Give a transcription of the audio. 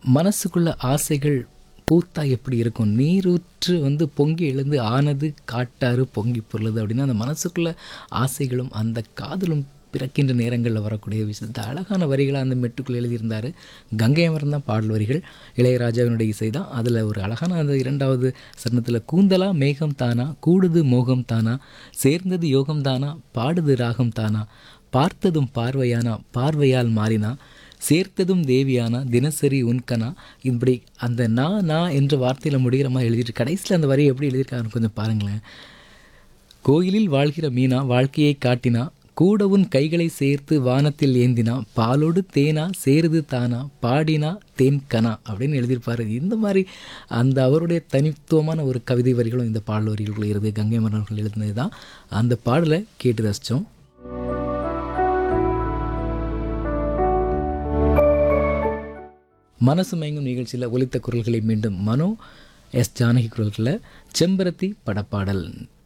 மனசுக்குள்ள ஆசைகள் பூத்தா எப்படி இருக்கும் நீரூற்று வந்து பொங்கி எழுந்து ஆனது காட்டாறு பொங்கி பொருளுது அப்படின்னா அந்த மனசுக்குள்ள ஆசைகளும் அந்த காதலும் பிறக்கின்ற நேரங்களில் வரக்கூடிய விஷயத்தை அழகான வரிகளை அந்த மெட்டுக்குள் எழுதியிருந்தார் கங்கை அமர்ந்தான் தான் பாடல் வரிகள் இளையராஜாவினுடைய இசை தான் அதில் ஒரு அழகான அந்த இரண்டாவது சரணத்தில் கூந்தலா மேகம் தானா கூடுது மோகம் தானா சேர்ந்தது யோகம் தானா பாடுது ராகம் தானா பார்த்ததும் பார்வையானா பார்வையால் மாறினா சேர்த்ததும் தேவியானா தினசரி உன்கனா இப்படி அந்த நான் நான் என்ற வார்த்தையில் முடிகிற மாதிரி எழுதிட்டு கடைசியில் அந்த வரி எப்படி எழுதியிருக்காருன்னு கொஞ்சம் பாருங்களேன் கோயிலில் வாழ்கிற மீனா வாழ்க்கையை காட்டினா கூட உன் கைகளை சேர்த்து வானத்தில் ஏந்தினா பாலோடு தேனா சேருது தானா பாடினா தேன் கனா அப்படின்னு எழுதியிருப்பாரு இந்த மாதிரி அந்த அவருடைய தனித்துவமான ஒரு கவிதை வரிகளும் இந்த பாடல் வரிகளுக்குள்ள இருந்து கங்கை மன்னர்கள் எழுதினது தான் அந்த பாடலை கேட்டு ரசித்தோம் மனசு மயங்கும் நிகழ்ச்சியில் ஒலித்த குரல்களை மீண்டும் மனோ எஸ் ஜானகி குரல்களில் செம்பருத்தி படப்பாடல்